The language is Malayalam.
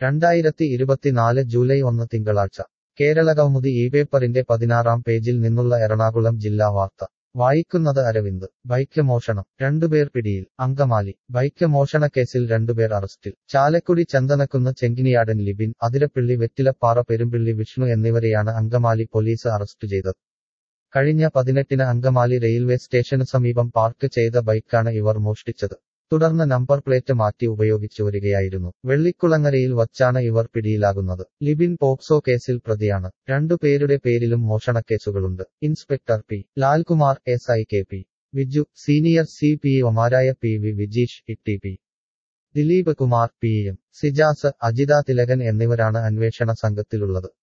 രണ്ടായിരത്തി ഇരുപത്തിനാല് ജൂലൈ ഒന്ന് തിങ്കളാഴ്ച കേരളകൗമുദി ഈ പേപ്പറിന്റെ പതിനാറാം പേജിൽ നിന്നുള്ള എറണാകുളം ജില്ലാ വാർത്ത വായിക്കുന്നത് അരവിന്ദ് ബൈക്ക് മോഷണം രണ്ടുപേർ പിടിയിൽ അങ്കമാലി ബൈക്ക് മോഷണക്കേസിൽ രണ്ടുപേർ അറസ്റ്റിൽ ചാലക്കുടി ചന്ദനക്കുന്ന് ചെങ്കിനിയാടൻ ലിബിൻ അതിരപ്പിള്ളി വെറ്റിലപ്പാറ പെരുമ്പിള്ളി വിഷ്ണു എന്നിവരെയാണ് അങ്കമാലി പോലീസ് അറസ്റ്റ് ചെയ്തത് കഴിഞ്ഞ പതിനെട്ടിന് അങ്കമാലി റെയിൽവേ സ്റ്റേഷന് സമീപം പാർക്ക് ചെയ്ത ബൈക്കാണ് ഇവർ മോഷ്ടിച്ചത് തുടർന്ന് നമ്പർ പ്ലേറ്റ് മാറ്റി ഉപയോഗിച്ചു വരികയായിരുന്നു വെള്ളിക്കുളങ്ങരയിൽ വച്ചാണ് ഇവർ പിടിയിലാകുന്നത് ലിബിൻ പോക്സോ കേസിൽ പ്രതിയാണ് രണ്ടുപേരുടെ പേരിലും മോഷണക്കേസുകളുണ്ട് inspector P Lalkumar S I K P Viju senior C P ഒമാരായ P V Vijeesh E P Dileep Kumar P M Sijas Ajitha Thilakan എന്നിവരാണ് അന്വേഷണ സംഘത്തിലുള്ളത്